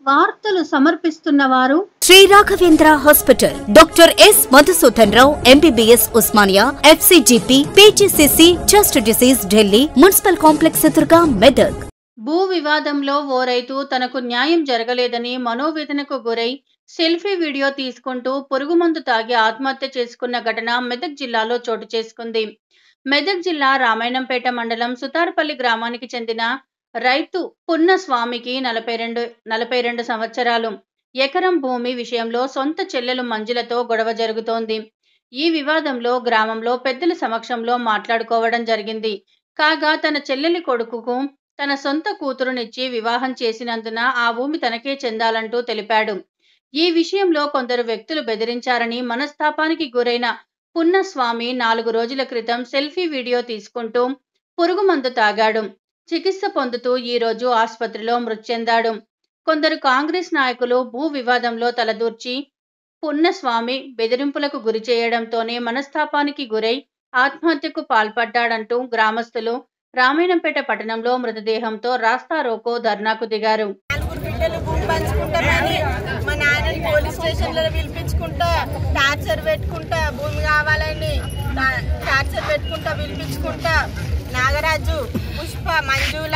వార్తలు సమర్పిస్తున్న వారు Sri Raghavendra hospital doctor S Madhusudan Rao MBBS Osmania FCGP PGCC chest disease Delhi municipal complex ఎదురుగా మెదక్ భూ వివాదంలో ఓ రైతు తనకు న్యాయం జరగలేదని మనోవేదనకు గురై సెల్ఫీ వీడియో తీసుకుంటూ పురుగుమందు తాగి ఆత్మహత్య చేసుకున్న ఘటన మెదక్ జిల్లాలో చోటు చేసుకుంది మెదక్ జిల్లా రామాయణంపేట మండలం సుతార్పల్లి గ్రామానికి చెందిన రైతు పున్నస్వామికి నలభై రెండు నలభై రెండు సంవత్సరాలు ఎకరం భూమి విషయంలో సొంత చెల్లెలు మంజులతో గొడవ జరుగుతోంది ఈ వివాదంలో గ్రామంలో పెద్దల సమక్షంలో మాట్లాడుకోవడం జరిగింది కాగా తన చెల్లెలి కొడుకుకు తన సొంత కూతురునిచ్చి వివాహం చేసినందున ఆ భూమి తనకే చెందాలంటూ తెలిపాడు ఈ విషయంలో కొందరు వ్యక్తులు బెదిరించారని మనస్తాపానికి గురైన పున్నస్వామి నాలుగు రోజుల క్రితం సెల్ఫీ వీడియో తీసుకుంటూ పురుగుమందు తాగాడు చికిత్స పొందుతూ ఈ రోజు ఆసుపత్రిలో మృతి చెందాడు కొందరు కాంగ్రెస్ నాయకులు భూ వివాదంలో తలదూర్చి పున్నస్వామి బెదిరింపులకు గురి చేయడంతోనే మనస్తాపానికి గురై ఆత్మహత్యకు పాల్పడ్డాడంటూ గ్రామస్తులు రామాయణంపేట పట్టణంలో మృతదేహంతో రాస్తా రోకో ధర్నాకు దిగారు నలుగురు బిడ్డలు భూమి పంచుకుంటామని మా నాన్నని పోలీస్ స్టేషన్లో పిలిపించుకుంటా టార్చర్ పెట్టుకుంటా భూమి కావాలని టా- టార్చర్ పెట్టుకుంటా పిలిపించుకుంటా నాగరాజు పుష్ప మంజుల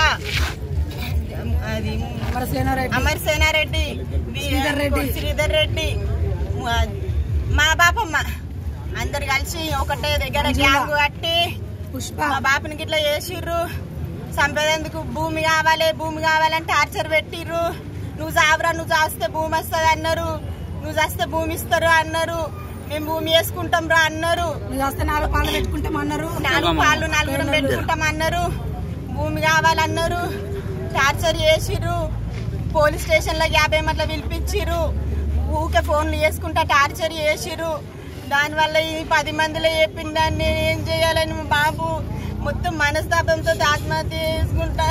అది అమర్ సేనారెడ్డి శ్రీధర్ రెడ్డి శ్రీధర్ రెడ్డి మా- మా బాపమ్మ అందరు కలిసి ఒకటే దగ్గర గ్యాంగ్ కట్టి పుష్ప మా బాపని గిట్లా చేసిర్రు చంపేందుకు భూమి కావాలి భూమి కావాలని టార్చర్ పెట్టిర్రు నువ్వు చావరా నువ్వు చాస్తే భూమి వస్తుంది అన్నారు నువ్వు చేస్తే భూమి ఇస్తారు అన్నారు మేము భూమి వేసుకుంటాం రా అన్నారు నువ్వు వస్తే నాలుగు పాలు పెట్టుకుంటామన్నారు నాలుగు పాలు నలుగురం పెట్టుకుంటాం అన్నారు భూమి కావాలన్నారు టార్చర్ చేసిర్రు పోలీస్ స్టేషన్ లో యాభై మట్ల పిలిపించిర్రు ఊకే ఫోన్లు చేసుకుంటా టార్చర్ చేసిర్రు దానివల్ల ఈ పది మందిలో చెప్పిన దాన్ని నేను ఏం చేయాలని మా బాబు మొత్తం మనస్తాపంతో ఆత్మహత్య చేసుకుంటా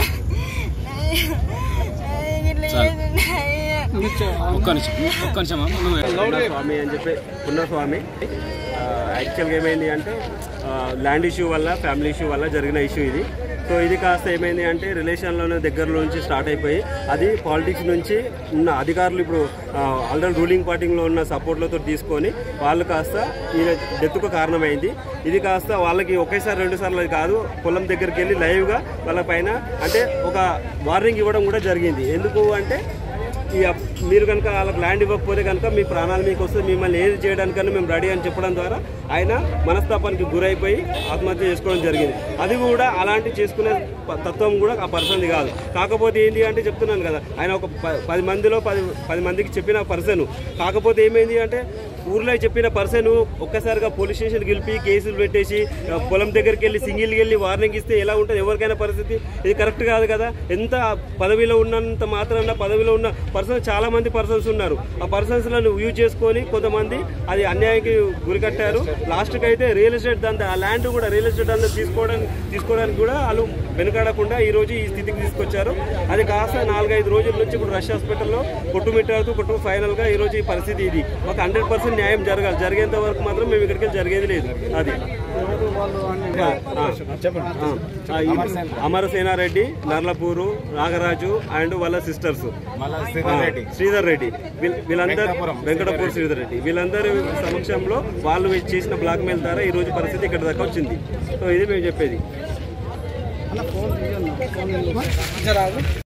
ఇట్లా చేసి- ఒక్క నిమిషం ఒక్క నిమిషం అమ్మ. నువ్వు స్వామి అని చెప్పి పున్నస్వామి యాక్చువల్గా ఏమైంది అంటే ల్యాండ్ ఇష్యూ వల్ల ఫ్యామిలీ ఇష్యూ వల్ల జరిగిన ఇష్యూ ఇది సో ఇది కాస్త ఏమైంది అంటే రిలేషన్లోనే దగ్గరలో నుంచి స్టార్ట్ అయిపోయి అది పాలిటిక్స్ నుంచి ఉన్న అధికారులు ఇప్పుడు ఆల్రెడీ రూలింగ్ పార్టీలో ఉన్న సపోర్ట్లతో తీసుకొని వాళ్ళు కాస్త ఈయన డెత్కు కారణమైంది ఇది కాస్త వాళ్ళకి ఒకేసారి రెండు సార్లు అది కాదు పొలం దగ్గరికి వెళ్ళి లైవ్గా వాళ్ళ పైన అంటే ఒక వార్నింగ్ ఇవ్వడం కూడా జరిగింది ఎందుకు అంటే ఈ అప్- మీరు కనుక వాళ్ళకి ల్యాండ్ ఇవ్వకపోతే కనుక మీ ప్రాణాలు మీకు వస్తే మిమ్మల్ని ఏది చేయడానికన్నా మేము రెడీ అని చెప్పడం ద్వారా ఆయన మనస్తాపానికి గురైపోయి ఆత్మహత్య చేసుకోవడం జరిగింది అది కూడా అలాంటి చేసుకునే ప- తత్వం కూడా ఆ పర్సన్ది కాదు కాకపోతే ఏంటి అంటే చెప్తున్నాను కదా ఆయన ఒక ప- పది మందిలో పది పది మందికి చెప్పిన పర్సన్ కాకపోతే ఏమైంది అంటే ఊర్లో చెప్పిన పర్సన్ ఒక్కసారిగా పోలీస్ స్టేషన్ గెలిపి కేసులు పెట్టేసి ఆ, పొలం దగ్గరికి వెళ్ళి సింగిల్కి వెళ్ళి వార్నింగ్ ఇస్తే ఎలా ఉంటుంది ఎవరికైనా పరిస్థితి ఇది కరెక్ట్ కాదు కదా ఎంత పదవిలో ఉన్నంత మాత్రాన పదవిలో ఉన్న పర్సన్ చాలా మంది పర్సన్స్ ఉన్నారు ఆ పర్సన్స్ లను యూజ్ చేసుకొని కొంతమంది అది అన్యాయానికి గురికట్టారు లాస్ట్కి అయితే రియల్ ఎస్టేట్ దాంతో ఆ ల్యాండ్ కూడా రియల్ ఎస్టేట్ అంతా తీసుకోవడానికి తీసుకోవడానికి కూడా వాళ్ళు వెనుకాడకుండా ఈ రోజు ఈ స్థితికి తీసుకొచ్చారు అది కాస్త నాలుగైదు రోజుల నుంచి ఇప్పుడు రష్ హాస్పిటల్లో కొట్టుమిట్టాడుతూ కొట్టు ఫైనల్ గా ఈ రోజు ఈ పరిస్థితి ఇది ఒక హండ్రెడ్ పర్సెంట్ న్యాయం జరగాలి జరిగేంత వరకు మాత్రం మేము ఇక్కడికి వెళ్ళి జరిగేది లేదు అది ఆ, ఆ, ఆ, ఈ అమరసేనారెడ్డి నర్లపూరు నాగరాజు అండ్ వాళ్ళ సిస్టర్స్ శ్రీధర్ రెడ్డి వీళ్ళ- వీళ్ళందరూ వెంకటపూర్ శ్రీధర్ రెడ్డి వీళ్ళందరి సమక్షంలో వాళ్ళు చేసిన బ్లాక్ మెయిల్ ద్వారా ఈ రోజు పరిస్థితి ఇక్కడ దాకా వచ్చింది సో ఇది మేము చెప్పేది